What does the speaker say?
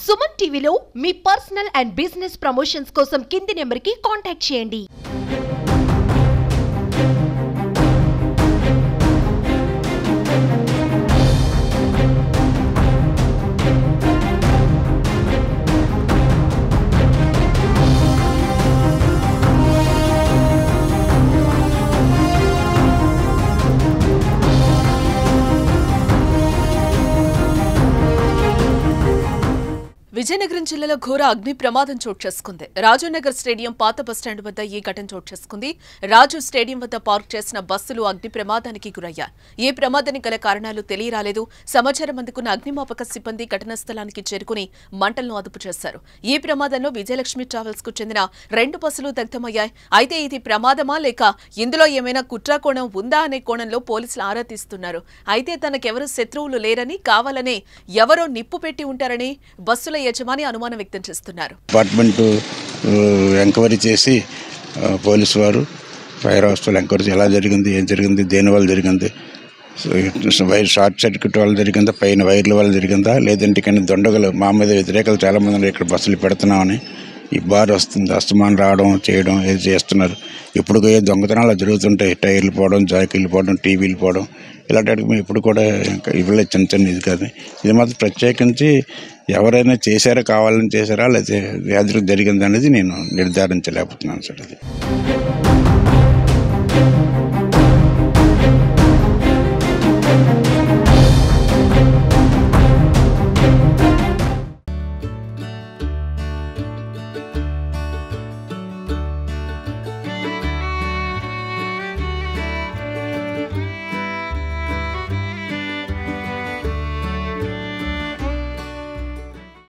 సుమన్ టీవీలో మీ personal and business promotions కోసం కింది నెంబర్కి కాంటాక్ట్ చేయండి విజయనగరం జిల్లాలో ఘోర అగ్ని ప్రమాదం చోటు చేసుకుంది రాజునగర్ స్టేడియం పాత బస్టాండ్ వద్ద ఈ ఘటన చోటు చేసుకుంది రాజు స్టేడియం వద్ద పార్క్ చేసిన బస్సులు అగ్ని ప్రమాదానికి గురయ్యాయి ఈ ప్రమాదానికి గల కారణాలు తెలియరాలేదు సమాచారం అందుకున్న అగ్నిమాపక సిబ్బంది ఘటనా స్థలానికి చేరుకుని మంటలను అదుపు చేశారు ఈ ప్రమాదంలో విజయలక్ష్మి ట్రావెల్స్ కు చెందిన రెండు బస్సులు దగ్ధమయ్యాయి అయితే ఇది ప్రమాదమా లేక ఇందులో ఏమైనా కుట్ర కోణం ఉందా అనే కోణంలో పోలీసులు ఆరా తీస్తున్నారు అయితే తనకెవరు శత్రువులు లేరని కావాలనే ఎవరో నిప్పు పెట్టి ఉంటారని బస్సుల యజమాని అనుమానం వ్యక్తం చేస్తున్నారు డిపార్ట్మెంట్ ఎంక్వైరీ చేసి ఆ, పోలీసు వారు ఫైర్ హాస్టల్ ఎంక్వైరీ చేసి ఎలా జరిగింది ఏం జరిగింది దేనివల్ల జరిగింది సో, వైర్ షార్ట్ సర్క్యూట్ వల్ల జరిగిందా పైన వైర్ల వల్ల జరిగిందా లేదంటే కానీ దొండగలు మా మీద వ్యతిరేకలు చాలామంది ఉన్నారు ఇక్కడ బస్సులు పెడుతున్నామని ఈ బార్ వస్తుంది అస్తమానం రావడం చేయడం ఏది చేస్తున్నారు ఇప్పుడు ఏ దొంగతనాలు జరుగుతుంటాయి టైర్లు పోవడం జాకీలు పోవడం టీవీలు పోవడం ఇలాంటి వాటికి మేము ఇప్పుడు కూడా ఇంకా ఇవ్వలేదు చిన్న చిన్న ఇది కాదు ఇది మాత్రం ప్రత్యేకించి ఎవరైనా చేశారా కావాలని చేశారా లేకపోతే వ్యాధులకు జరిగింది అనేది నేను నిర్ధారించలేకపోతున్నాను సార్ అది